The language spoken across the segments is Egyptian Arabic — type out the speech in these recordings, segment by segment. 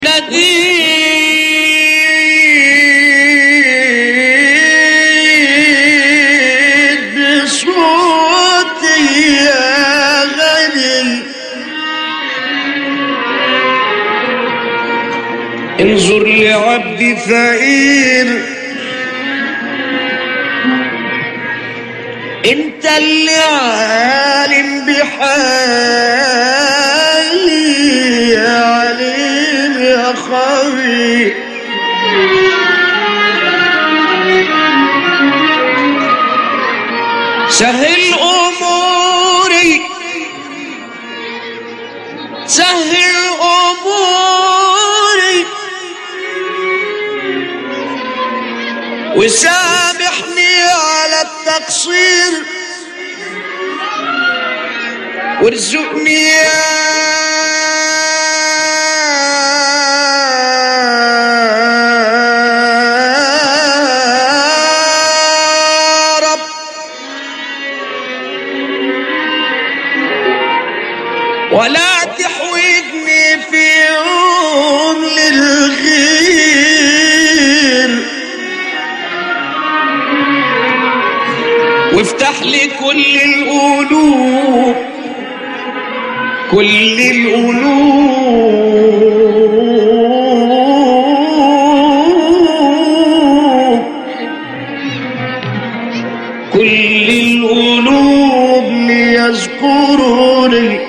ناديت بصوتي يا غني انظر لعبدي فقير انت اللي عالم بحالي يا عليم يا خبير سهل اموري سهل اموري وسامحني على التقصير وارزقني يا رب ولا تحوجني في يوم للغير وافتح لي كل القلوب كل القلوب كل القلوب ليذكروني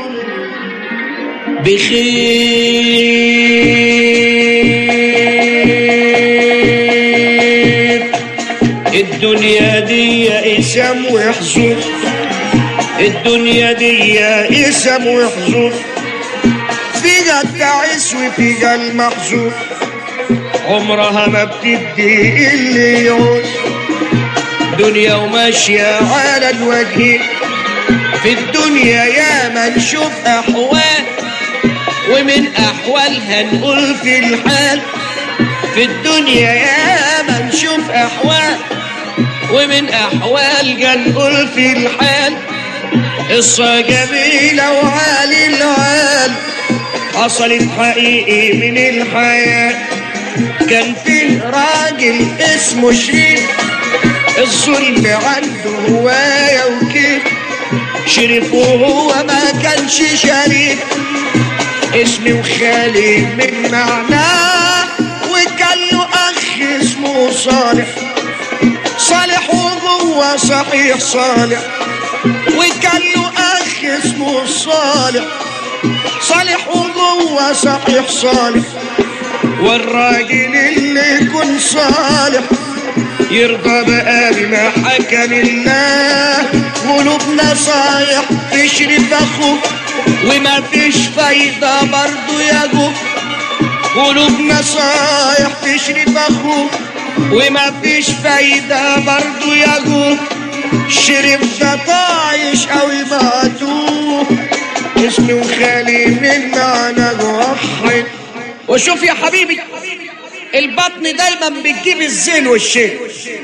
بخير الدنيا دي اسم وحزن الدنيا دي اسم وحزن فيها التعس وفيها المحزون عمرها ما بتدي اللي يعوز دنيا وماشية على الوجه في الدنيا يا ما نشوف أحوال ومن أحوالها نقول في الحال في الدنيا يا ما نشوف أحوال ومن أحوالها نقول في الحال قصة جميلة وعالي العال حصلت حقيقي من الحياة كان فيه راجل اسمه شريف الظلم عنده هواية وكيف شريف وهو ما كانش شريف اسمي وخالي من معناه وكان له اخ اسمه صالح صالح وهو صحيح صالح وكان له اخ اسمه صالح صالح وهو صحيح صالح والراجل اللي يكون صالح يرضى بقى بما حكم الله قلوبنا صايح تشرف اخوه وما فيش فايدة برضو يا جو قلوبنا صايح تشرف اخوه وما فيش فايدة برضو يا جو شرف ده طايش قوي مقتوه اسمي وخالي من معنى جوحد وشوف يا حبيبي البطن دايما بتجيب الزين والشين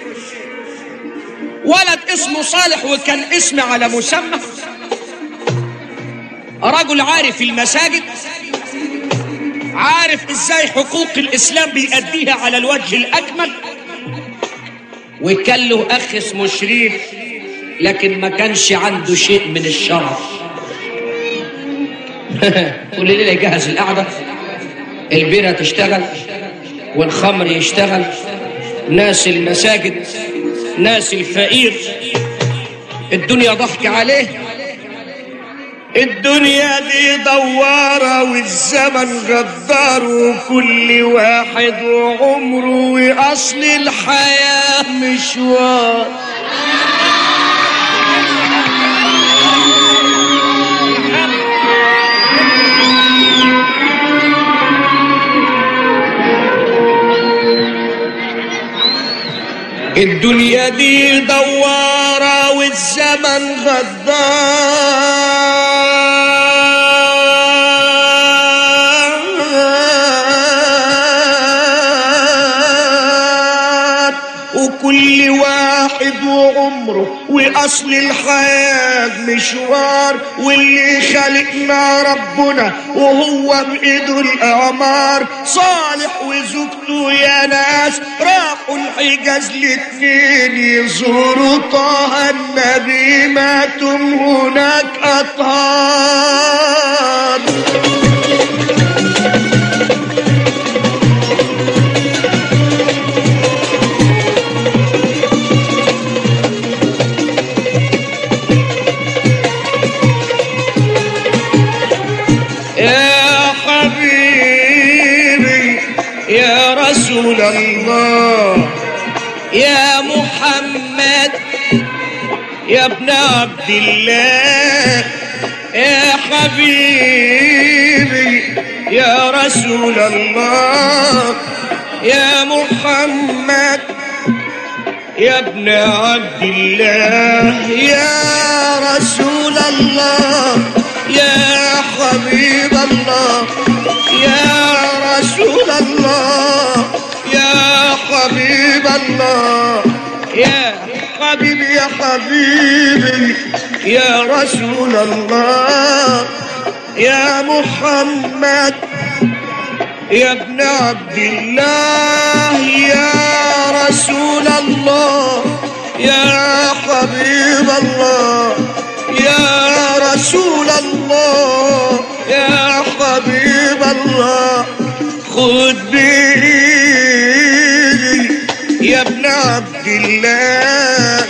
ولد اسمه صالح وكان اسم على مسمى رجل عارف المساجد عارف ازاي حقوق الاسلام بيأديها على الوجه الاكمل وكان له اخ اسمه شريف لكن ما كانش عنده شيء من الشرف كل ليله يجهز القعده البيرة تشتغل والخمر يشتغل ناس المساجد ناس الفقير الدنيا ضحك عليه الدنيا دي دوارة والزمن غدار وكل واحد وعمره وأصل الحياة مشوار الدنيا دي دوارة والزمن غدار وكل واحد وعمره واصل الحياة مشوار واللي خلقنا ربنا وهو بايده الاعمار صالح وزوجته يا ناس راحوا الحجاز الاتنين يزوروا طه النبي ماتوا هناك اطهار يا حبيبي يا رسول الله يا محمد يا ابن عبد الله يا حبيبي يا رسول الله يا محمد يا ابن عبد الله يا رسول الله يا حبيب الله يا رسول الله يا حبيب الله يا حبيبي يا حبيبي يا رسول الله يا محمد يا ابن عبد الله يا رسول الله يا حبيب الله يا رسول الله يا حبيب الله خذ بإيدي يا ابن عبد الله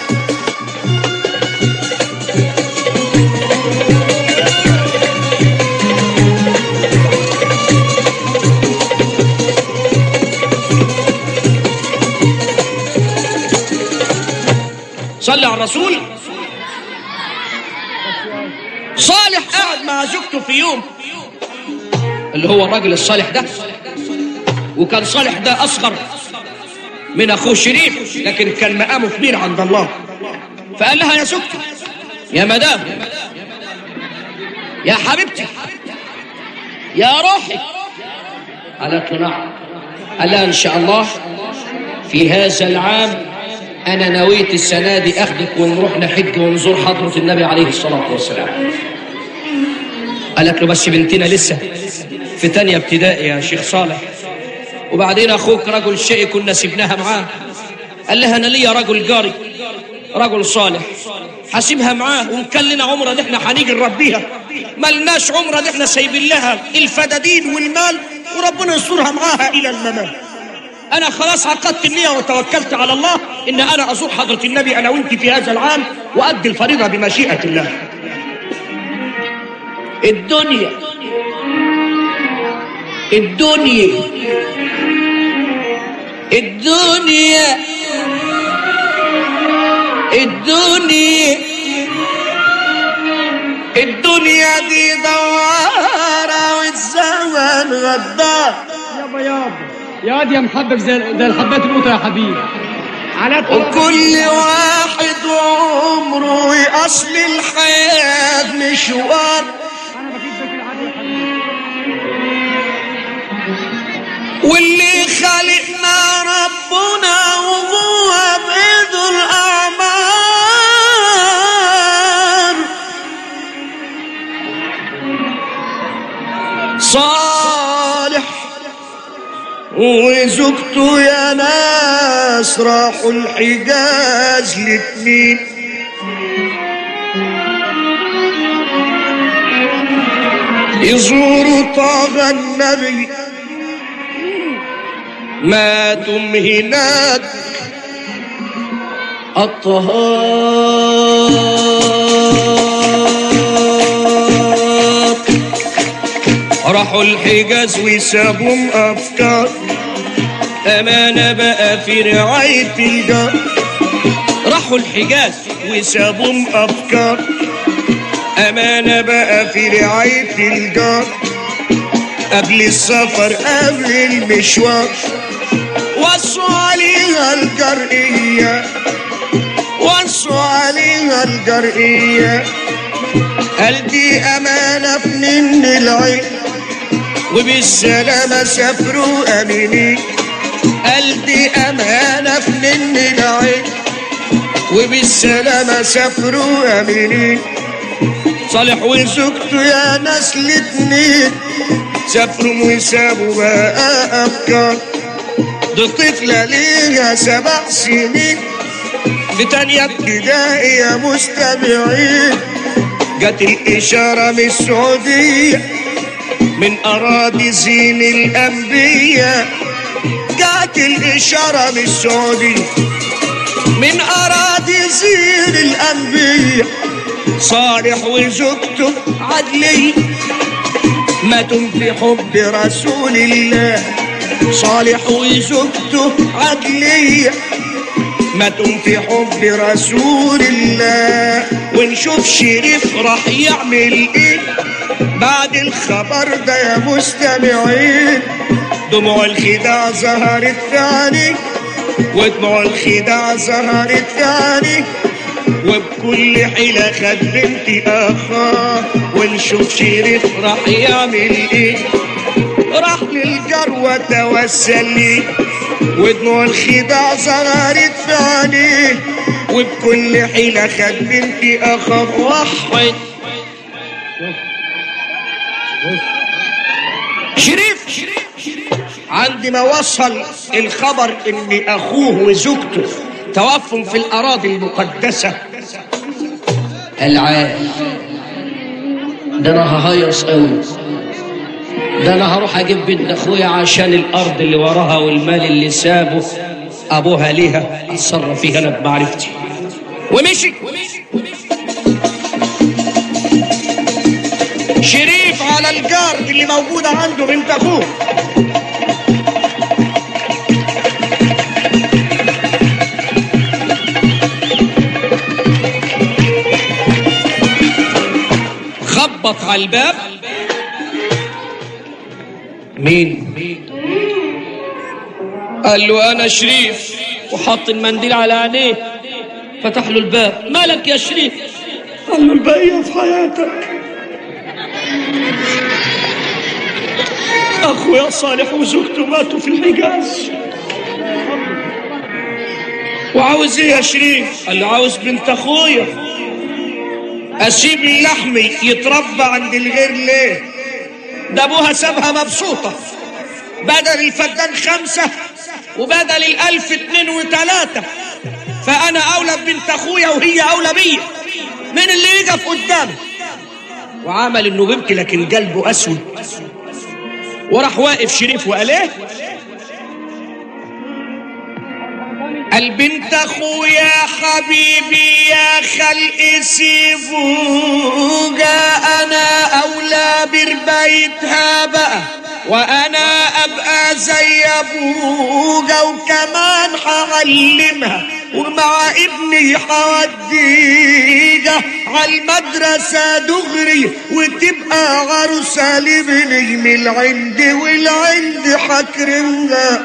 صلى على الرسول صالح قاعد مع زوجته في يوم اللي هو الراجل الصالح ده وكان صالح ده اصغر من اخوه شريف لكن كان مقامه كبير عند الله فقال لها يا زوجتي يا مدام يا حبيبتي يا روحي قالت له نعم قال لها ان شاء الله في هذا العام انا نويت السنه دي اخدك ونروح نحج ونزور حضره النبي عليه الصلاه والسلام قالت له بس بنتنا لسه في تانية ابتدائي يا شيخ صالح وبعدين اخوك رجل شقي كنا سبناها معاه قال لها انا ليا رجل جاري رجل صالح حاسبها معاه وان كان لنا عمره دي احنا هنيجي نربيها ملناش عمره دي احنا سايبين لها الفدادين والمال وربنا يسترها معاها الى الممات انا خلاص عقدت النية وتوكلت على الله ان انا ازور حضرة النبي انا وانت في هذا العام وادي الفريضة بمشيئة الله الدنيا الدنيا الدنيا الدنيا الدنيا دي دوارة والزمن غدار يابا يابا يا واد يا محبب زي زي الحبات القطة يا حبيبي على وكل واحد وعمره اصل الحياة مشوار انا بفيد بك العدل يا حبيبي واللي خلقنا ربنا وهو بيده الأعمار صالح وزوجته يا ناس راحوا الحجاز الاتنين يزوروا طه النبي ماتوا هناك الطهار راحوا الحجاز وسابهم أفكار أمانة بقى في رعاية الجار راحوا الحجاز وسابهم أفكار أمانة بقى في رعاية الجار قبل السفر قبل المشوار وصوا عليها الجرئية وصوا عليها الجرئية قال دي أمانة في من العين وبالسلامة سافروا أمينين قال دي أمانة في من العين وبالسلامة سافروا أمينين صالح وزوجته يا ناس الاتنين سافروا وسابوا بقى أفكار دي طفلة ليها سبع سنين في تانية ابتدائي يا مستمعين جت الإشارة من السعودية من أراضي زين الأنبياء جت الإشارة من السعودية من أراضي زين الأنبياء صالح وزوجته عدلي ماتوا في حب رسول الله صالح وزوجته عدلية ماتوا في حب رسول الله ونشوف شريف راح يعمل ايه بعد الخبر ده يا مستمعين دموع الخداع ظهرت تاني ودموع الخداع ظهرت تاني وبكل حيلة خد بنتي أخاه ونشوف شريف راح يعمل ايه راح للجروة توسل لي ودموع الخداع ظهرت في عينيه وبكل حيلة خد بنتي أخاه وحد شريف عند ما وصل الخبر ان اخوه وزوجته توفوا في الاراضي المقدسه العال ده انا ههيص قوي ده انا هروح اجيب بنت اخويا عشان الارض اللي وراها والمال اللي سابه ابوها ليها اتصرف فيها انا بمعرفتي ومشي شريف على الجار اللي موجودة عنده بنت أخوه خبط على الباب مين قال له انا شريف وحط المنديل على عينيه فتح له الباب مالك يا شريف قال له البقية في حياتك أخويا صالح وزوجته ماتوا في الحجاز وعاوز ايه يا شريف؟ قال له عاوز بنت اخويا اسيب اللحمي يتربى عند الغير ليه؟ ده ابوها سابها مبسوطة بدل الفدان خمسة وبدل الألف اتنين وتلاتة فأنا أولى ببنت أخويا وهي أولى بيا مين اللي يقف قدامي؟ وعمل إنه بيبكي لكن قلبه أسود وراح واقف شريف وقال إيه؟ البنت اخويا حبيبي يا خلق سيبوجا انا اولى بربيتها بقى وانا ابقى زي ابوجا وكمان هعلمها ومع ابني حوديجا على المدرسة دغري وتبقى عروسة لابني من العند والعند حكرمها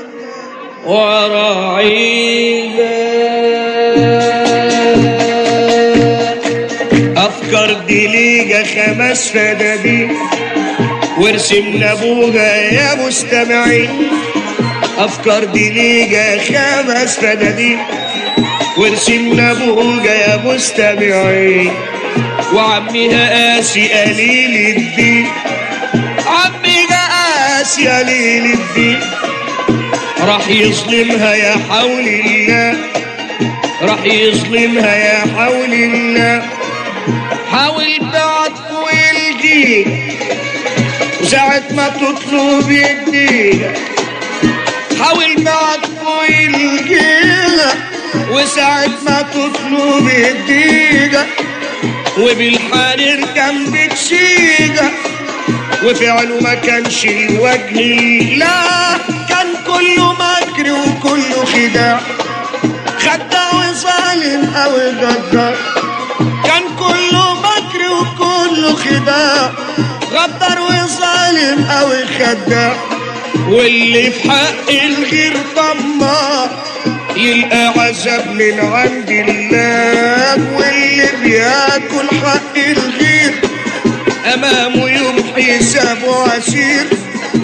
وراعيها أفكار دي ليجا خمس فدادين وارسمنا ابوها يا مستمعين أفكار دي ليجا خمس فدادين وارسمنا ابوها يا مستمعين وعمها قاسي قليل الدين عمي قاسي قليل الدين راح يظلمها يا حول الله راح يظلمها يا حول الله حاول بعطف ويلقيك وساعة ما تطلب يديك حاول بعطف ويلقيك وساعة ما تطلب يديك وبالحرير كان بتشيك وفعله ما كانش الوجه لا كان كله مكر وكله خداع خداع وظالم او غدار كان كله مكر وكله خداع غدار وظالم او خداع واللي في حق الغير طماع يلقى عذاب من عند الله واللي بياكل حق الغير امامه يوم حسابه عسير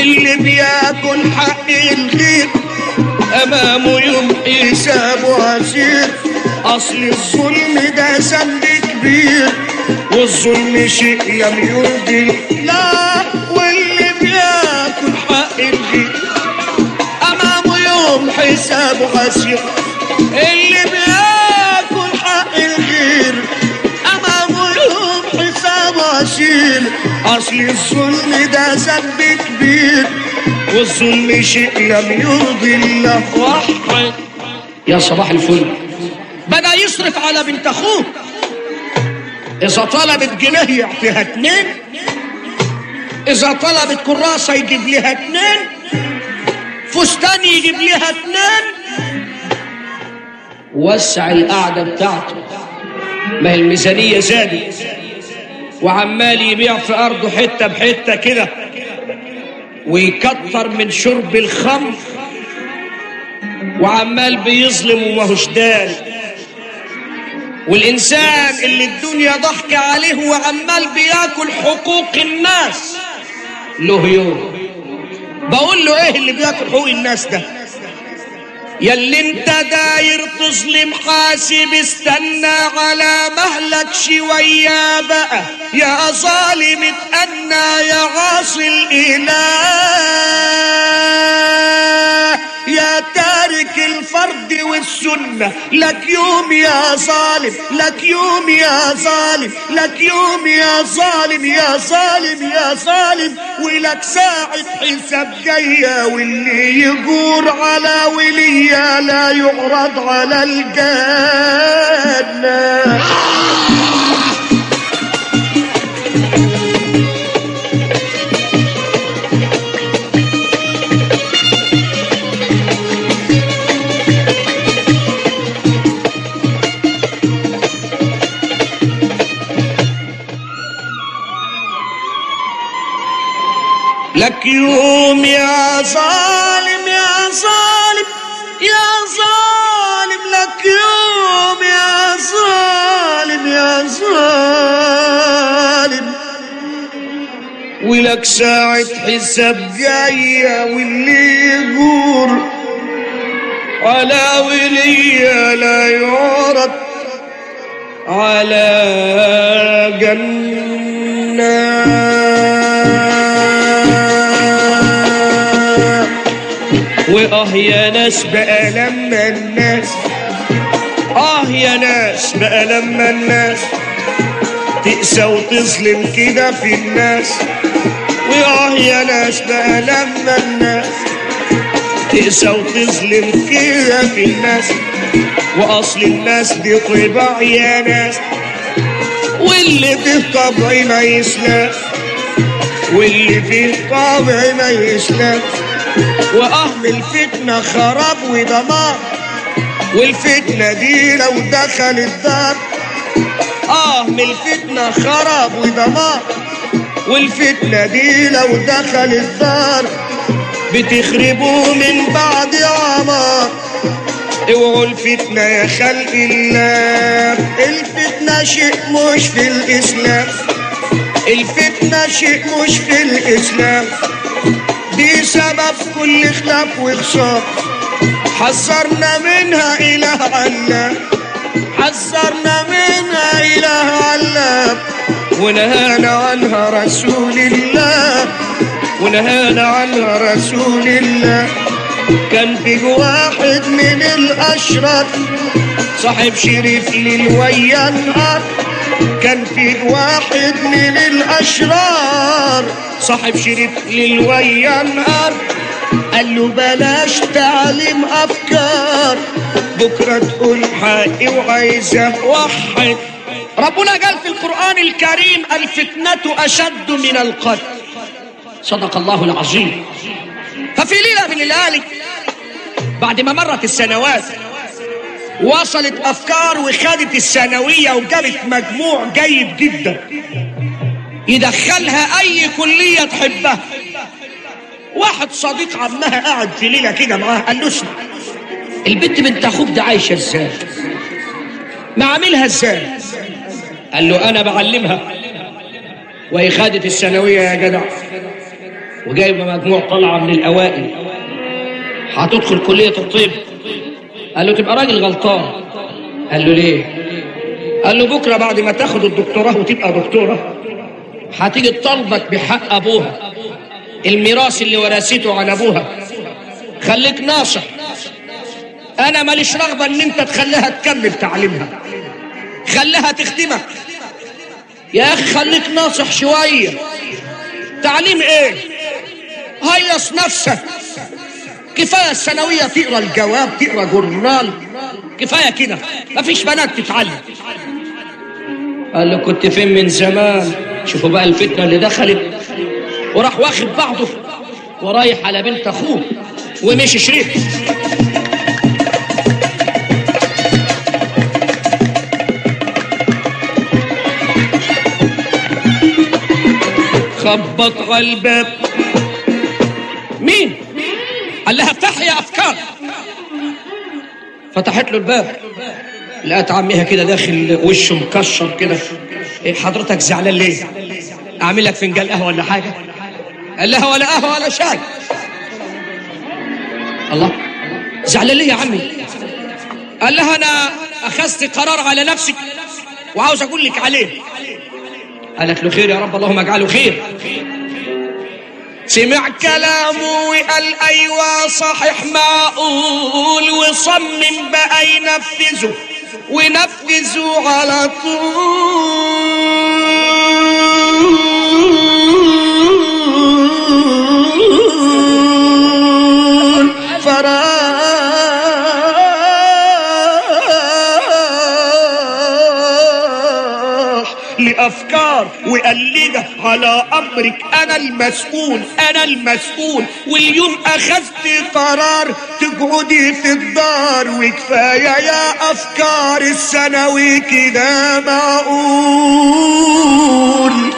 واللي بياكل حق الغير امامه يوم حسابه عسير اصل الظلم ده ذنب كبير والظلم شيء لم يرضي لا واللي بياكل حق الغير امامه يوم حسابه عسير اللي بياكل حق الغير امامه يوم حسابه عسير اصل الظلم ده ذنب كبير والظلم شيء لم يرضي الله وحد يا صباح الفل بدأ يصرف على بنت أخوه إذا طلبت جنيه يعطيها اتنين إذا طلبت كراسة يجيب لها اتنين فستان يجيب لها اتنين وسع القعدة بتاعته ما هي الميزانية زادت وعمال يبيع في أرضه حتة بحتة كده ويكتر من شرب الخمر وعمال بيظلم وماهوش داري والإنسان اللي الدنيا ضحك عليه وعمال بياكل حقوق الناس له يوم بقول له ايه اللي بياكل حقوق الناس ده يا اللي انت داير تظلم حاسب استنى على مهلك شوية بقى يا ظالم اتأنى يا عاصي الإله يا تارك الفرد والسنة لك يوم يا ظالم لك يوم يا ظالم لك يوم يا ظالم يا ظالم يا ظالم ولك ساعة حساب جاية واللي يجور على ولية لا يعرض على الجنة لك يوم يا ظالم يا ظالم يا ظالم لك يوم يا ظالم يا ظالم ولك ساعة حساب جاية واللي يجور على ولية لا يعرض على جنة وآه يا ناس بقى لما الناس آه يا ناس بقى لما الناس تقسى وتظلم كده في الناس وآه يا ناس بقى لما الناس تقسى وتظلم كده في الناس وأصل الناس دي طباع يا ناس واللي فيه طبع ما يسلم واللي فيه طبع ما يسلم وأهل الفتنة خراب ودمار والفتنة دي لو دخل الدار آه من الفتنة خراب ودمار والفتنة دي لو دخل الدار بتخربوا من بعد عمار اوعوا الفتنة يا خلق الله الفتنة شيء مش في الإسلام الفتنة شيء مش في الإسلام دي سبب كل خلاف وخصام حذرنا منها إله الله حذرنا منها إله الله ونهانا عنها رسول الله ونهانا عنها رسول الله كان في واحد من الأشرار صاحب شريف للويا نهار كان في واحد من الأشرار صاحب شريف للويا نهار قال له بلاش تعليم أفكار بكرة تقول حقي وعايزة وحد ربنا قال في القرآن الكريم الفتنة أشد من القتل صدق الله العظيم ففي ليلة من الليالي بعد ما مرت السنوات وصلت أفكار وخدت الثانوية وجابت مجموع جيد جدا يدخلها أي كلية تحبها واحد صديق عمها قاعد في ليلة كده معاها قال له اسمع البنت بنت أخوك ده عايشة إزاي ما عاملها ازاي قال له أنا بعلمها وهي خدت الثانوية يا جدع وجايبه مجموع طالعه من الاوائل هتدخل كليه الطب قال له تبقى راجل غلطان قال له ليه قال له بكره بعد ما تاخد الدكتوراه وتبقى دكتوره هتيجي تطالبك بحق ابوها الميراث اللي ورثته عن ابوها خليك ناصح انا ماليش رغبه ان انت تخليها تكمل تعليمها خليها تخدمك يا اخي خليك ناصح شويه تعليم ايه هيص نفسك كفايه الثانويه تقرا الجواب تقرا جورنال كفايه كده مفيش بنات تتعلم قال له كنت فين من زمان شوفوا بقى الفتنه اللي دخلت وراح واخد بعضه ورايح على بنت اخوه ومشي شريك خبط على الباب مين قال لها افتحي يا افكار فتحت له الباب لقت عمها كده داخل وشه مكشر كده إيه حضرتك زعلان ليه اعمل لك فنجان قهوه ولا حاجه قال لها ولا قهوه ولا شاي الله زعلان ليه يا عمي قال لها انا اخذت قرار على نفسي وعاوز اقول لك عليه قالت له خير يا رب اللهم اجعله خير سمع كلامه وقال ايوه صحيح معقول وصمم بقى ينفذه ونفذه على طول فراح لأفكار وقلدة على أمرك أنا المسؤول أنا المسؤول واليوم أخذت قرار تقعدي في الدار وكفاية يا أفكار الثانوي كده معقول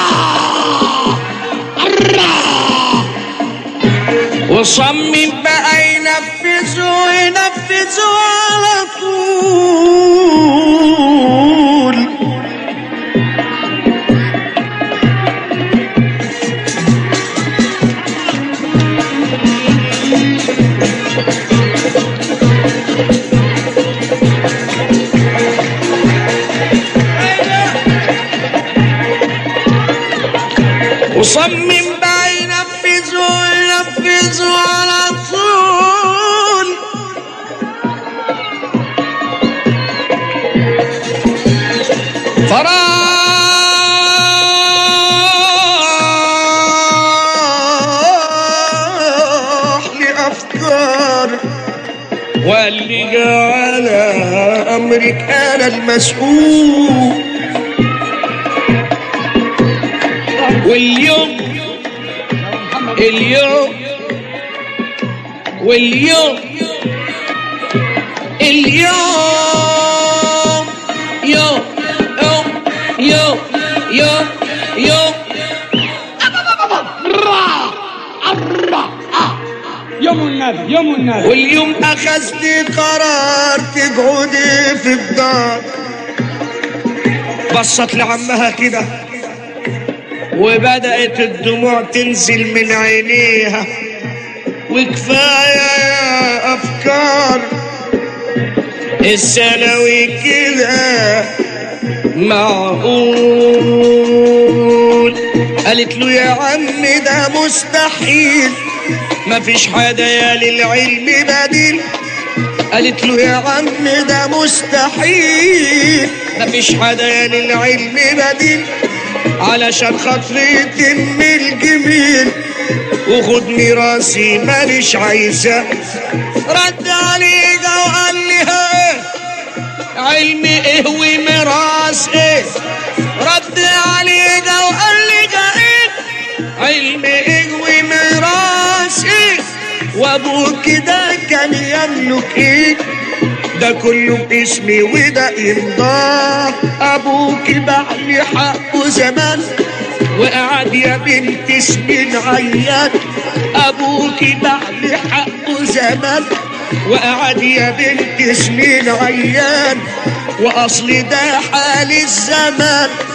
وصمم بقى ينفذوا ينفذوا على طول وصمم بقى ينفذوا ينفذوا على طول فراح لأفكار وقال لي على أمرك أنا المسؤول واليوم اليوم واليوم اليوم يوم يوم يوم يوم يوم يوم النبي يوم النبي واليوم أخذت قرار تقعدي في الدار بصت لعمها كده وبدأت الدموع تنزل من عينيها وكفاية يا أفكار الثانوي كده معقول قالت له يا عم ده مستحيل مفيش حدا يا للعلم بديل قالت له يا عم ده مستحيل مفيش حدا يا للعلم بديل علشان خاطري يتم الجميل وخد ميراثي ماليش عايزة رد عليها وقال لها ايه علم ايه وميراث ايه رد عليها وقال لها ايه علم ايه وميراث ايه وابوك ده كان يملك ايه ده كله باسمي وده امضاه ابوك باع لي حقه زمان وقعد يا بنت سنين عيان ابوك باع لي حقه زمان وقعد يا بنت سنين عيان واصل ده حال الزمان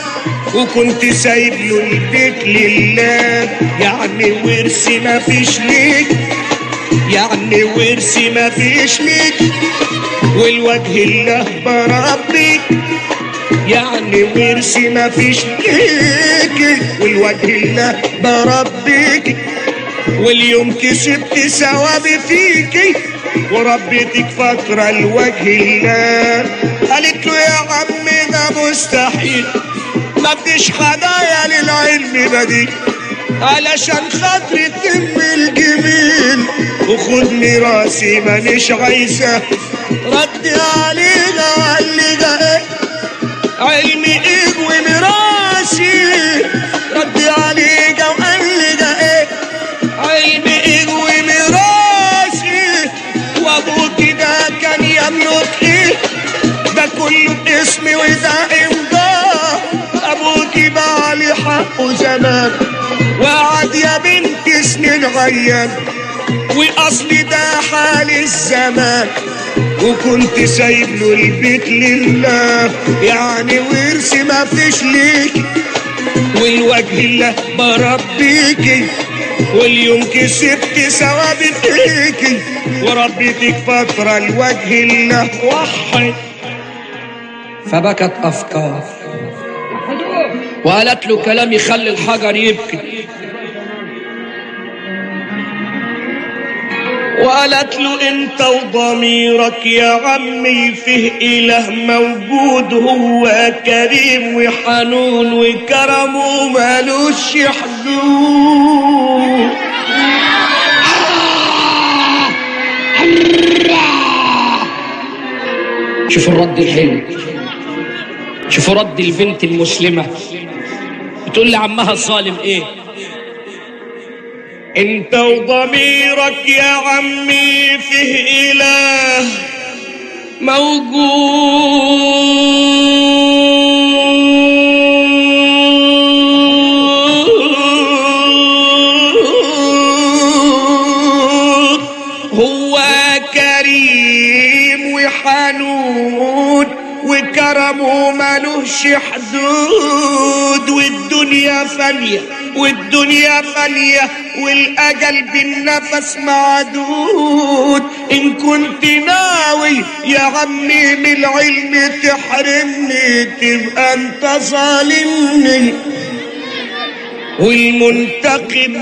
وكنت سايب له البيت لله يعني ورثي ما فيش ليك يعني ورثي ما فيش ليك والوجه الله بربي يعني ورثي ما فيش ليك والوجه الله بربيك واليوم كسبت ثوابي فيكي وربيتك فترة لوجه الله قالت له يا عم ده مستحيل ما فيش هدايا للعلم بديل علشان خاطري تم الجميل وخد ميراثي مانيش عايزة رد علينا وقال لي ده ايه علمي ايه وميراثي رد علينا وقال لي ده ايه علمي ايه وميراثي وابوك ده كان يملك ايه ده كله باسمي وده امضاه ابوك بقى لي حقه زمان وقعد يا بنت سنين غيان واصلي ده حال الزمان وكنت سايب له البيت لله يعني ورثي ما فيش ليك والوجه الله بربيكي واليوم كسبت ثوابي فيكي وربيتك فترة لوجه الله وحد فبكت أفكار وقالت له كلام يخلي الحجر يبكي وقالت له انت وضميرك يا عمي فيه اله موجود هو كريم وحنون وكرمه مالوش حدود شوفوا الرد الحلو شوفوا رد البنت المسلمة بتقول لعمها الظالم ايه انت وضميرك يا عمي فيه اله موجود هو كريم وحنون وكرمه ملوش حدود والدنيا فانية والدنيا فانية والأجل بالنفس معدود إن كنت ناوي يا عمي من العلم تحرمني تبقى أنت ظالمني والمنتقم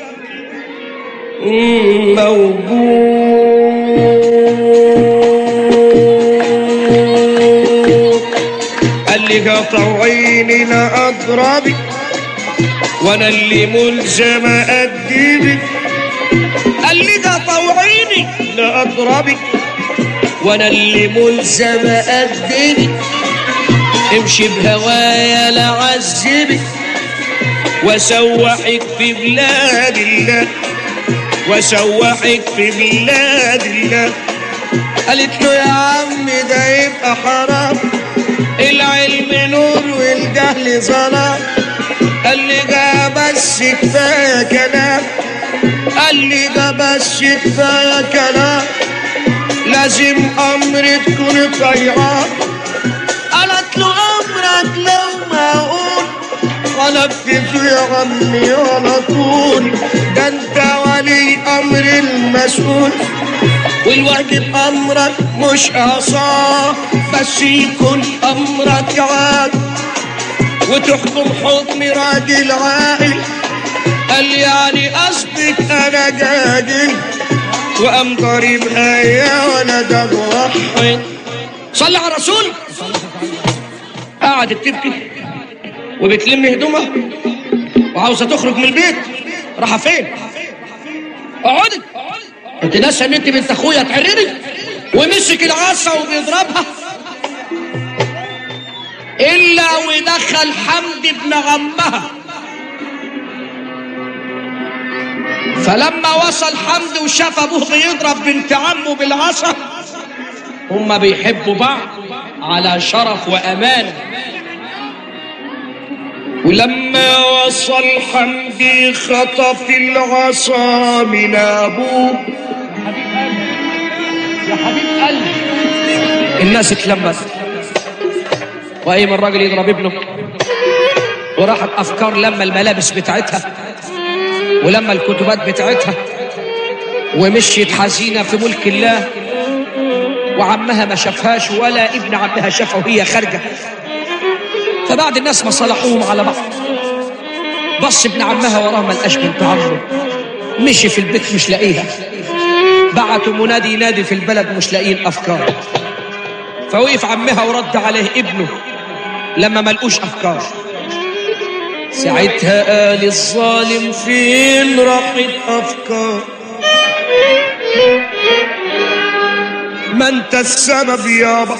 موجود قال لي قطع عيني لا اضربك وانا اللي ملزم ادبك قال لي قطع عيني لا اضربك وانا اللي ملزم ادبك امشي بهوايا لا عذبك وسوحك في بلاد الله وسوحك في بلاد الله قالت له يا عم ده يبقى حرام العلم نور والجهل ظلام قال لي ده بس كفايه كلام قال لي ده بس كفايه كلام لازم امر تكون طيعان قالت له امرك لو ما اقول غلبت فيه يا عمي على طول ده انت ولي امر المسؤول والواجب امرك مش عصاه بس يكون امرك عاد وتحكم حكم راجل عاقل قال يعني قصدك انا جاهل وقام ضاربها يا ولد موحد صلي على الرسول قعدت تبكي وبتلم هدومها وعاوزه تخرج من البيت رايحه فين اقعدي انت ناسه ان انت بنت اخويا تعرري ومسك العصا وبيضربها الا ودخل حمد ابن عمها فلما وصل حمد وشاف ابوه بيضرب بنت عمه بالعصا هما بيحبوا بعض على شرف وامانه ولما وصل حمدي خطف العصا من ابوه يا حبيب قلبي الناس اتلمت وقايم الراجل يضرب ابنه وراحت افكار لما الملابس بتاعتها ولما الكتبات بتاعتها ومشيت حزينه في ملك الله وعمها ما شافهاش ولا ابن عمها شافها وهي خارجه فبعد الناس ما صلحوهم على بعض بص ابن عمها وراه ما لقاش بنت عمه مشي في البيت مش لاقيها بعتوا منادي ينادي في البلد مش لاقيين افكار فوقف عمها ورد عليه ابنه لما ما لقوش افكار ساعتها قال الظالم فين راحت افكار ما انت السبب يابا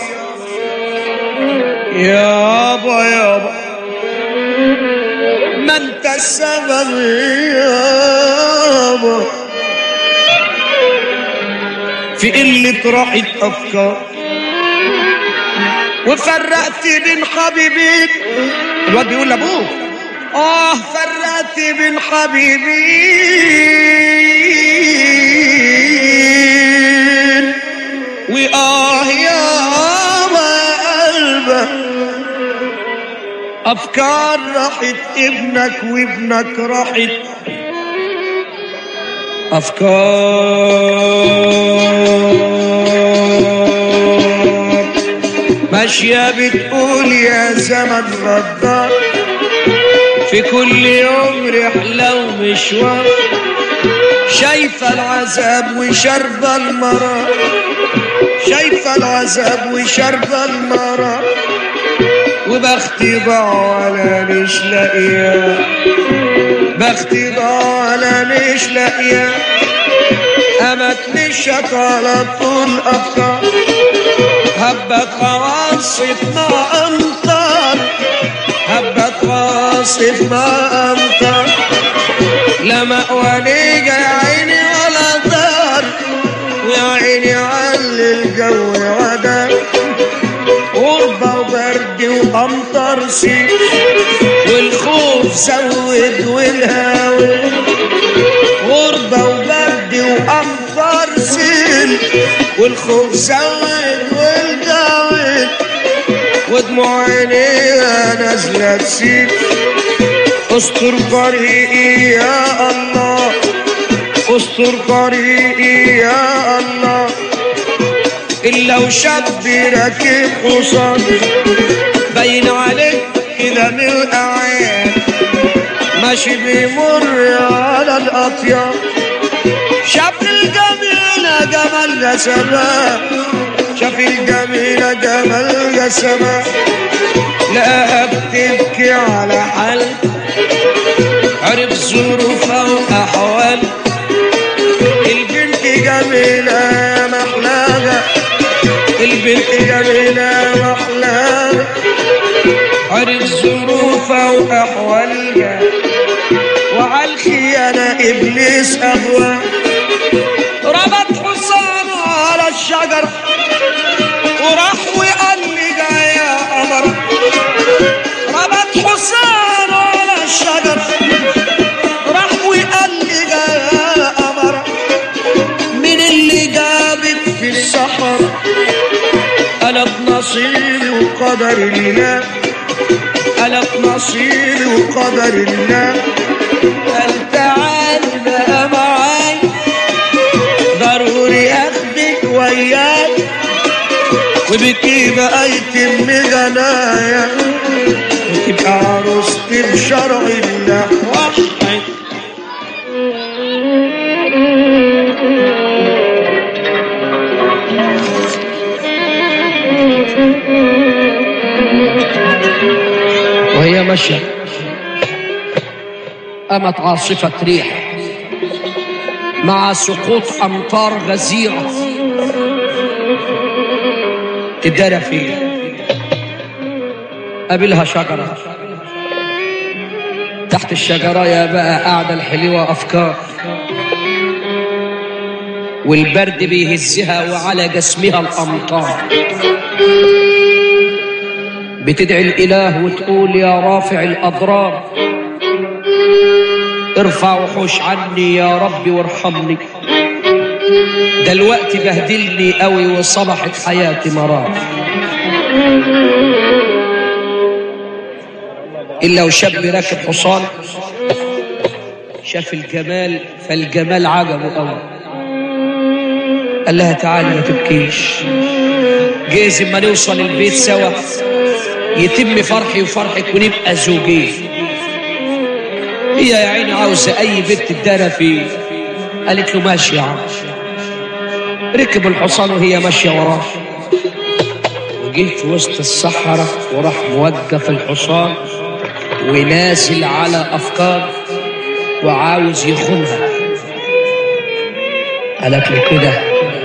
يابا يابا ما انت السبب يابا في قلة راحة أفكار وفرقت بين حبيبين الواد بيقول لأبوه آه فرقت بين حبيبين وآه يا قلبك أفكار راحت ابنك وابنك راحت أفكار ماشية بتقول يا زمن غدار في كل يوم رحلة ومشوار شايفة العذاب وشرب المرار شايفة العذاب وشرب المرار وبختي ضاع ولا مش لاقياه بختي ضاع ولا مش لاقياه قامت مشت على طول أفكار هبت عواصف مع أمطار هبت عواصف مع أمطار لا مأوى ليجا يا عيني ولا دار ويا عيني على الجو ودار غربة وبرد وأمطار سيل والخوف زود والهوى غربة وبرد وأمطار سيل والخوف زود والجو ودموع عينيها نازلة تسيل استر طريقي يا الله استر طريقي يا الله إلا وشاب راكب حصان باين عليك كده من الأعيان ماشي بيمر على الأطيار شاف الجميلة جمال سماء شاف الجميلة جمال سماء لا بتبكي على حل عرف ظروفها وأحوال البنت جميلة يا محلاها البنت جميلة محلاها عرف ظروفها وأحوالها وعلى الخيانة إبليس أغوى ربط حصانه على الشجر وراح وقال لي جاي يا قمر ربط حصانه على الشجر راح وقال لي جاي يا قمر من اللي جابك في السحر قلب نصيبي وقدر الله قلب نصيبي وقدر الله قال تعال بقى معاي ضروري اخدك وياي وبكي بقى يتم غنايا وتبقى عروستي بشرع الله وحي وهي ماشية قامت عاصفة ريح مع سقوط أمطار غزيرة تدارى فيه قابلها شجرة تحت الشجرة يا بقى قاعدة الحلوة أفكار والبرد بيهزها وعلى جسمها الأمطار بتدعي الإله وتقول يا رافع الأضرار ارفع وحوش عني يا ربي وارحمني ده الوقت بهدلني قوي وصبحت حياتي مرار إلا وشاب راكب حصان شاف الجمال فالجمال عجبه قوي قال لها تعالي ما تبكيش جايز اما نوصل البيت سوا يتم فرحي وفرحك ونبقى زوجين هي يا عيني عاوزة أي بنت تدارى فيه قالت له ماشي يا عم ركب الحصان وهي ماشية وراه وجه في وسط الصحراء وراح موقف الحصان ونازل على أفكار وعاوز يخونها قالت له كده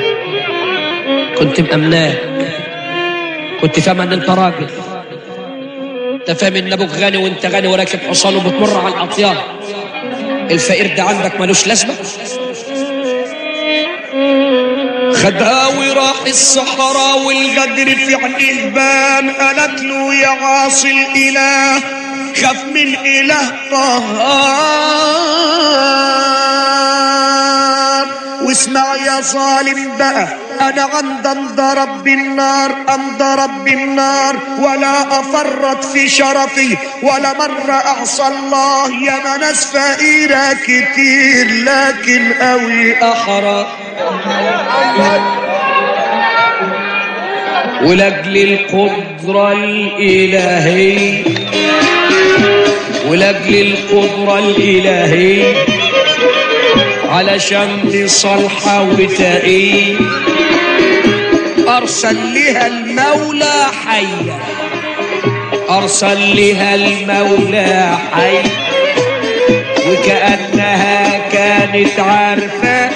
كنت مأمناك كنت فاهم ان انت راجل انت فاهم ان ابوك غني وانت غني وراكب حصان وبتمر على الاطيار الفقير ده عندك ملوش لازمه خدها وراح الصحراء والغدر في عينيه بان قالت له يا عاصي الاله خاف من اله قهار واسمع يا ظالم بقى انا عند انضرب بالنار انضرب بالنار ولا افرط في شرفي ولا مرة اعصى الله يا ما ناس فقيرة كتير لكن قوي احرى ولاجل القدرة الإلهية ولاجل القدرة الإلهية علشان دي صالحة وتقية أرسل لها المولى حيا أرسل لها المولى حيا وكأنها كانت عارفة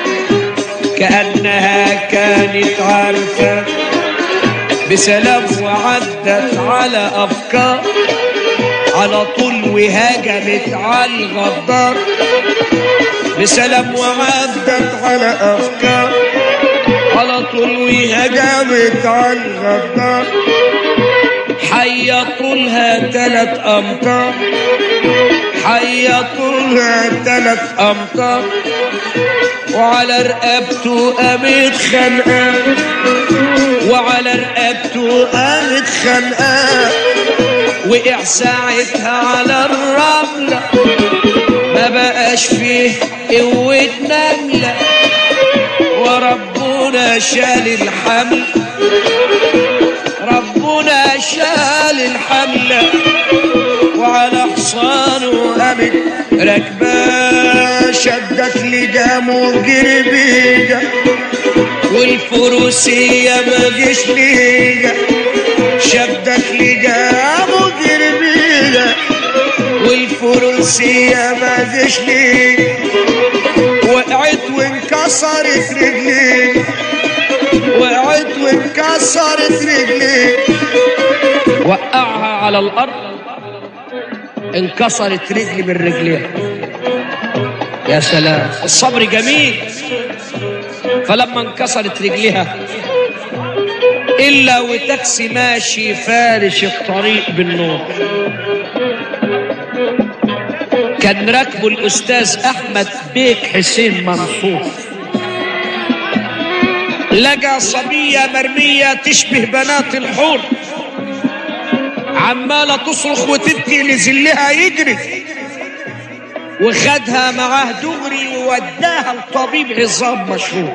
كأنها كانت عارفة بسلام وعدت على أفكار على طول وهاجمت على الغدار بسلام وعدت على أفكار على طول وهجمت على الغدار حية طولها تلات أمتار حية طولها تلات أمتار وعلى رقبته قامت خنقة وعلى رقبته قامت خنقة وقع ساعتها على الرملة ما بقاش فيه قوة نملة وربنا شال الحمل ربنا شال الحملة وعلى حصانه قامت راكبة شدت لجامه جربيجة والفروسية ما جيش ليجة شدت لجامه جربيجة والفروسية ما جيش ليجة وقعت وانكسرت رجلي وقعت وانكسرت رجلي وقعها على الأرض انكسرت رجلي من رجليها يا سلام الصبر جميل فلما انكسرت رجليها إلا وتاكسي ماشي فارش الطريق بالنور كان راكبه الأستاذ أحمد بيك حسين منصور لقى صبية مرمية تشبه بنات الحور عمالة تصرخ وتبكي لزلها يجري وخدها معاه دغري ووداها لطبيب عظام مشهور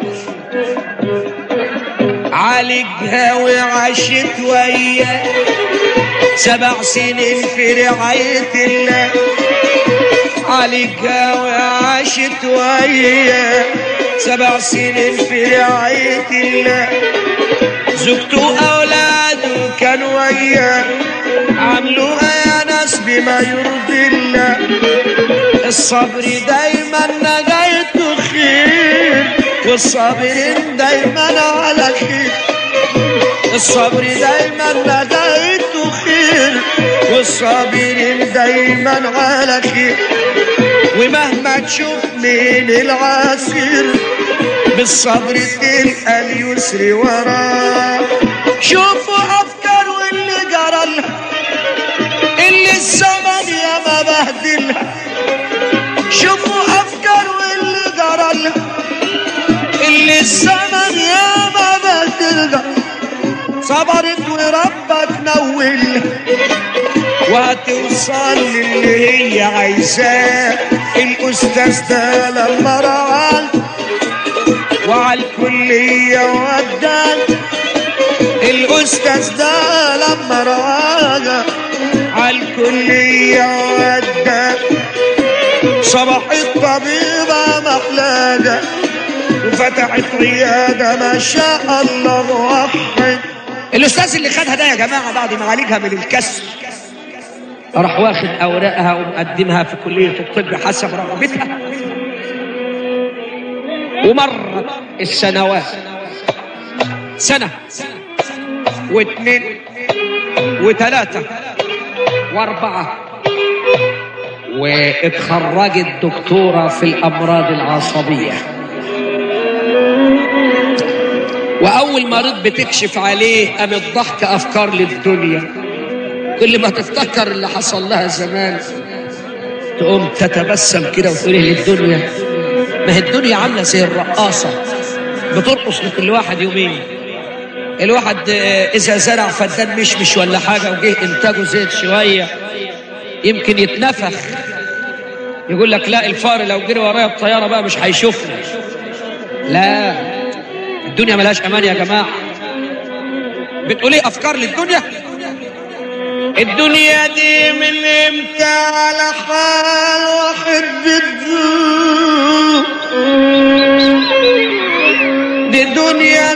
عالجها وعاشت وياه سبع سنين في رعاية الله عالجها وعاشت وياه سبع سنين في رعاية الله زوجته أولاده كانوا وياه عملوها يا ناس بما يرضي الله الصبر دايما نجايته خير والصابرين دايما على خير الصبر دايما نجايته خير والصابرين دايما على خير ومهما تشوف من العسير بالصبر تلقى اليسر وراه شوفوا افكار واللي جرى لها اللي الزمن يا ما بهدلها شوفوا افكار واللي جرى لها اللي الزمن يا ما بهدلها صبرت وربك نولها وهتوصل للي هي عايزاه الاستاذ ده لما رعال وعلى الكلية ودان الاستاذ ده لما رعال على الكلية ودان صباح الطبيبة محلاجة وفتحت عيادة ما شاء الله وحد الاستاذ اللي خدها ده يا جماعه بعد ما عالجها من الكسر راح واخد اوراقها ومقدمها في كليه الطب حسب رغبتها ومرت السنوات سنه واثنين وثلاثه واربعه واتخرجت دكتوره في الامراض العصبيه واول ما رد بتكشف عليه قام الضحك افكار للدنيا كل ما تفتكر اللي حصل لها زمان تقوم تتبسم كده وتقول للدنيا ما هي الدنيا عامله زي الرقاصه بترقص لكل واحد يومين الواحد آه، اذا زرع فدان مشمش ولا حاجه وجه انتاجه زيد شويه يمكن يتنفخ يقول لك لا الفار لو جري ورايا الطياره بقى مش هيشوفني لا الدنيا ملهاش امان يا جماعه بتقول ايه افكار للدنيا الدنيا دي من امتى على حال واحد بتدوم دي دنيا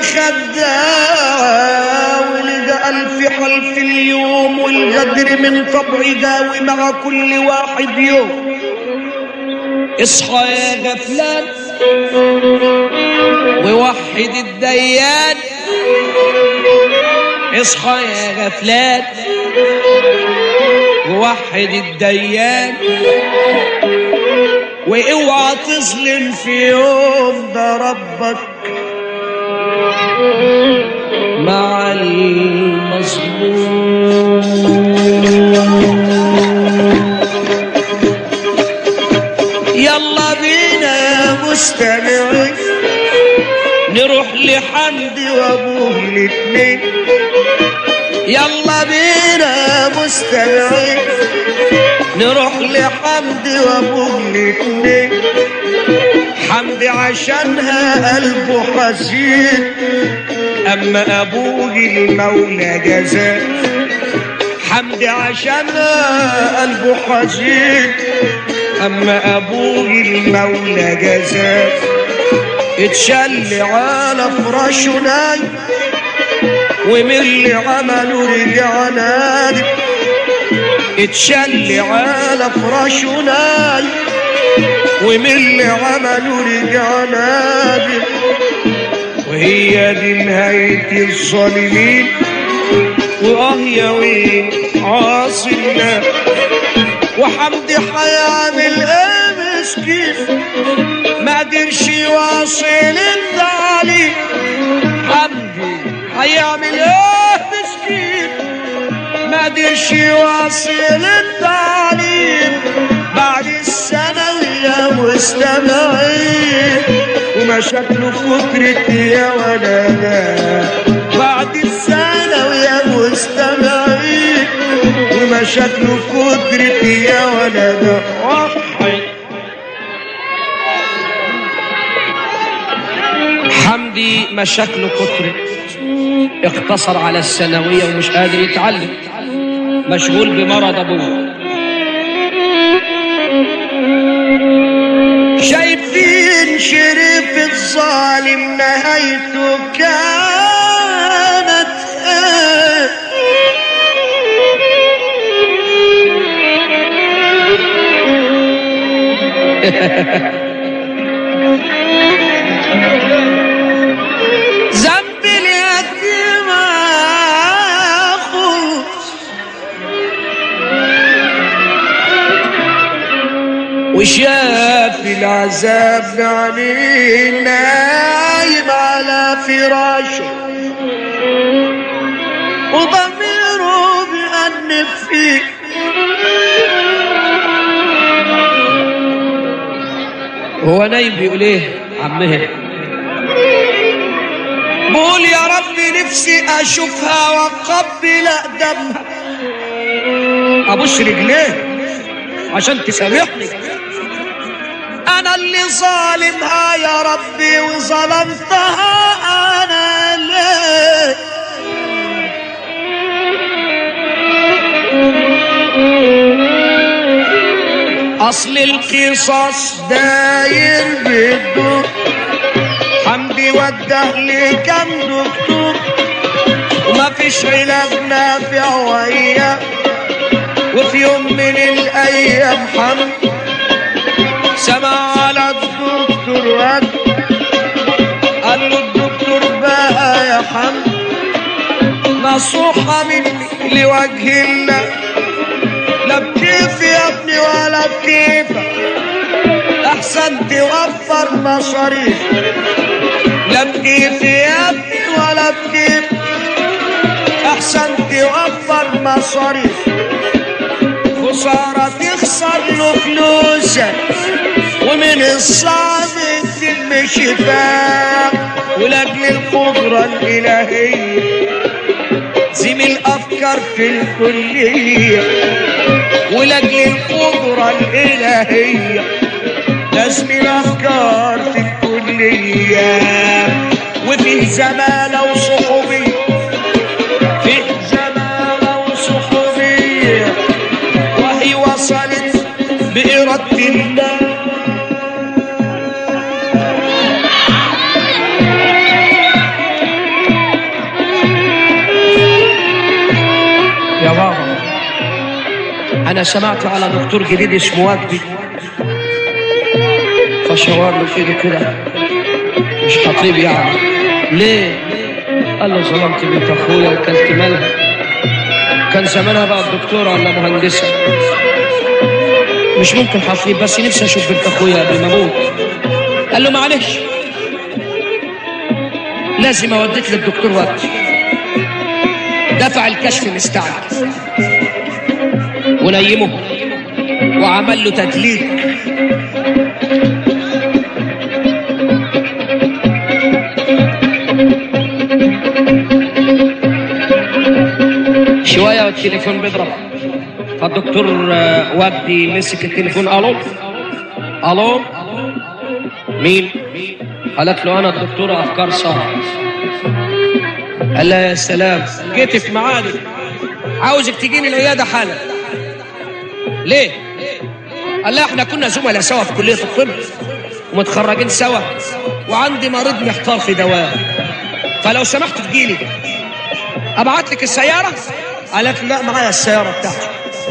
خداعة ولقى ألف حل في اليوم والغدر من طبع جاوي مع كل واحد يوم اصحى يا غفلان ووحد الديان اصحى يا غفلان ووحد الديان واوعى تظلم في يوم ده ربك مع المظلوم يلا بينا يا مستمعين نروح لحمدي وابوه الاتنين يلا بينا يا مستمعين نروح لحمدي وابوه الاتنين حمدي عشانها قلبه حزين اما ابوه المولى جزاه حمدي عشانها قلبه حزين اما ابوه المولى جزاه اتشل على فراشه نايم ومن اللي عمله رجع نادي اتشل على فراشه نايم ومن اللي عمله رجع نادي وهي دي نهاية الظالمين واه يا ويل عاصينا وحمدي حيعمل ايه مسكين ما قدرش يواصل التعليم حمدي هيعمل ايه مسكين ما قدرش يواصل التعليم بعد الثانوية مستمعين ومشاكله فترة يا ولدا بعد الثانوية مستمعين ومشاكله فترة يا ولدا وحي حمدي مشاكله كترت اقتصر على الثانوية ومش قادر يتعلم مشغول بمرض ابوه شايفين شريف الظالم نهايته كانت ايه ذنب اليتيم اخوه وشاف العذاب يعني نايم على فراشه وضميره بأنف فيه هو نايم بيقول ايه عمها بقول يا رب نفسي اشوفها واقبل دمها ابوس رجليه عشان تسامحني انا اللي ظالمها يا ربي وظلمتها انا ليه اصل القصص داير بالدور حمدي وده لكم دكتور وما فيش علاج نافع وياه وفي يوم من الايام حمد سمع على الدكتور واد قال له الدكتور بقى يا حمد نصوحة مني لوجه الله لا بكيف يا ابني ولا بكيفك احسن توفر مصاريف لا بكيف يا ابني ولا بكيف احسن توفر مصاريف خسارة تخسر له فلوسك ومن الصعب تلم شفاء ولاجل القدرة الإلهية زميل أفكار في الكلية ولاجل القدرة الإلهية لازم الأفكار في الكلية وفي زمالة وصحوبية في زمالة وصحوبية وهي وصلت بإرادة الله يا بابا انا سمعت على دكتور جديد اسمه وجدي فشاور له في ايده كده مش خطيب يعني ليه قال له ظلمت بنت اخويا وكلت مالها كان زمانها بقى الدكتوره ولا مهندسه مش ممكن حطيب بس نفسي اشوف بنت اخويا قبل ما اموت قال له معلش لازم اوديك للدكتور وجدي دفع الكشف مستعجل ونيمه وعمل له تدليك شويه والتليفون بيضرب فالدكتور آه، وجدي مسك التليفون الو الو مين قالت له انا الدكتوره افكار ساره قال لها يا سلام جيت في ميعادك عاوزك تجيني العياده حالا ليه قال لها احنا كنا زملاء سوا في كليه الطب ومتخرجين سوا وعندي مريض محتار في دواء فلو سمحت تجيلي ابعت لك السياره قالت لا معايا السياره بتاعتي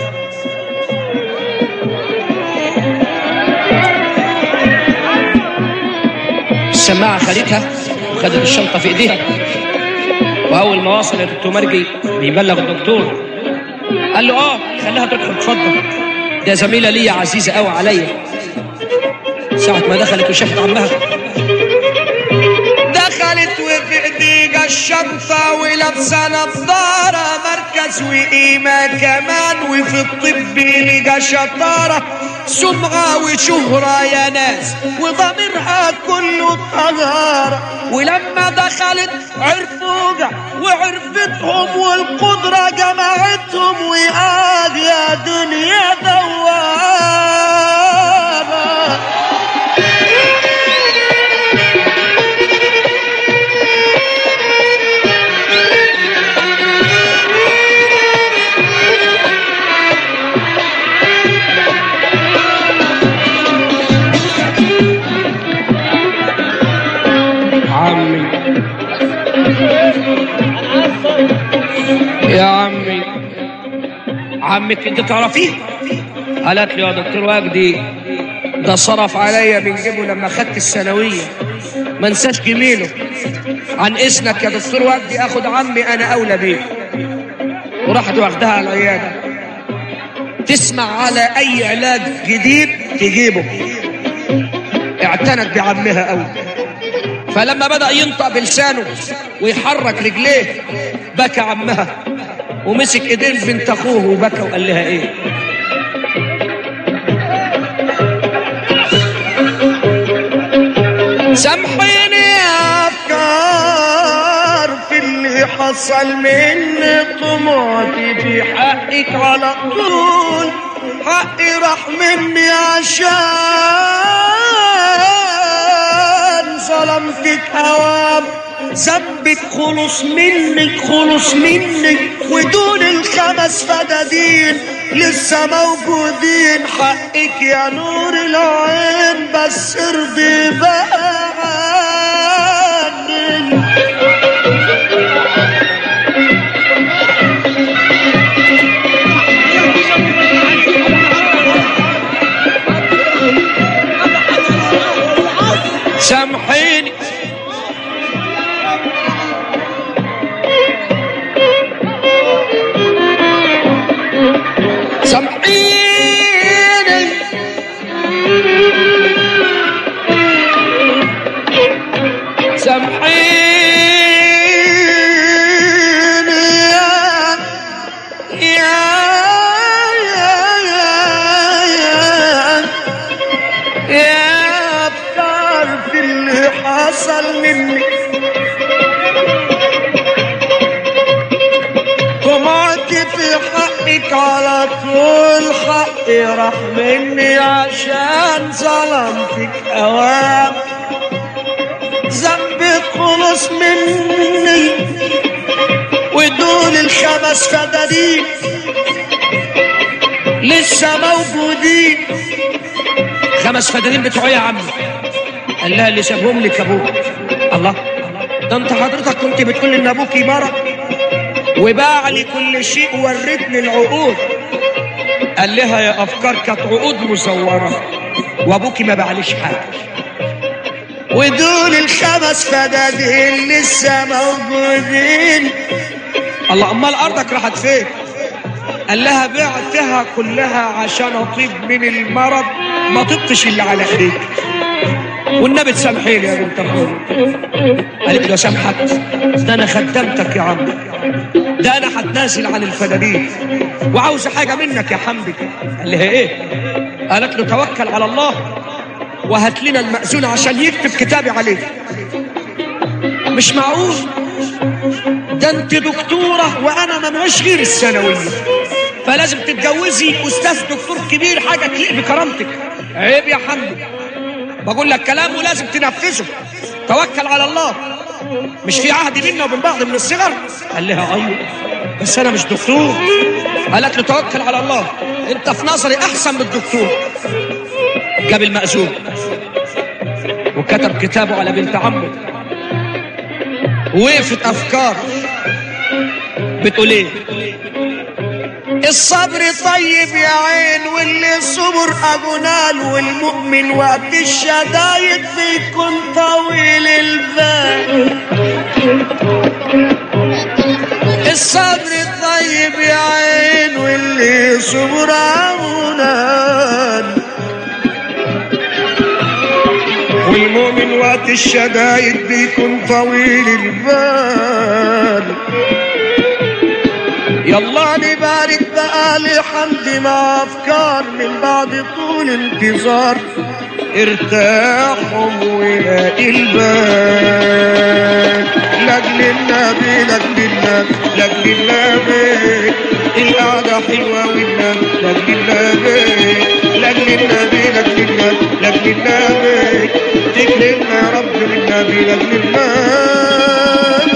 السماعه خدتها وخدت الشنطه في ايديها واول ما وصل يا دكتور مرجي بيبلغ الدكتور قال له اه خليها تدخل اتفضل ده زميله ليا عزيزه قوي عليا ساعه ما دخلت وشافت عمها دخلت وفي ايديها الشنطة ولابسة نضارة مركز وقيمة كمان وفي الطب لقى شطارة سمعة وشهرة يا ناس وضميرها كله طهارة ولما دخلت عرفوها وعرفتهم والقدرة جمعتهم وقال يا دنيا دوارة عمي يا عمي عمك انت تعرفيه قالت لي يا دكتور وجدي ده صرف عليا من جيبه لما خدت الثانويه ما انساش جميله عن اذنك يا دكتور وجدي اخد عمي انا اولى بيه وراحت واخدها على العياده تسمع على اي علاج جديد تجيبه اعتنت بعمها قوي فلما بدأ ينطق بلسانه ويحرك رجليه بكى عمها ومسك ايدين بنت اخوه وبكى وقال لها ايه سامحيني يا افكار في اللي حصل وصل مني طموحي في حقك على طول حقي راح مني عشان ظلمتك هوام ذنبك خلص منك خلص منك ودون الخمس فدادين لسه موجودين حقك يا نور العين بس ارضي بقى عني سامحيني سامحيني سامحيني يا يا يا يا يا افكار في اللي حصل مني طمعت في حقك على طول حقي راح مني عشان ظلمتك اوام ذنبي خلص مني ودول الخمس فدادين لسه موجودين خمس فدانين بتوعي يا عم قال لها اللي سابهم لك ابوك الله ده انت حضرتك كنت بتقول ان ابوكي مرض وباع لي كل شيء وورتني العقود قال لها يا افكار كانت عقود مزوره وابوكي ما باعليش حاجه ودول الخمس فدادين لسه موجودين الله امال ارضك راحت فين قال لها بعتها كلها عشان اطيب من المرض ما طبتش اللي على ايديك والنبي تسامحيني يا بنت اخويا قالت له سامحك ده انا خدمتك يا عم ده انا هتنازل عن الفدادين وعاوز حاجه منك يا حمدي قال لها ايه قالت له توكل على الله وهات لنا المأذون عشان يكتب كتابي عليك مش معقول ده انت دكتوره وانا ما معيش غير الثانويه فلازم تتجوزي استاذ دكتور كبير حاجه تليق بكرامتك عيب يا حمدي بقول لك كلام ولازم تنفذه توكل على الله مش في عهد بيننا وبين بعض من الصغر قال لها ايوه بس انا مش دكتور قالت له توكل على الله انت في نظري احسن من الدكتور جاب المأذون وكتب كتابه على بنت عمه وقفت افكار بتقول ايه الصبر طيب يا عين واللي صبر أجنال والمؤمن وقت الشدايد بيكون طويل البال الصبر طيب يا عين واللي صبر أجنال والمؤمن وقت الشدايد بيكون طويل البال يلا نبارك بقى لحمد مع افكار من بعد طول انتظار ارتاحوا ولاقي البال لاجل النبي لاجل النبي لاجل النبي القعدة حلوة والنبي لاجل النبي لاجل النبي لاجل النبي لاجل النبي تكرمنا يا رب بالنبي لاجل النبي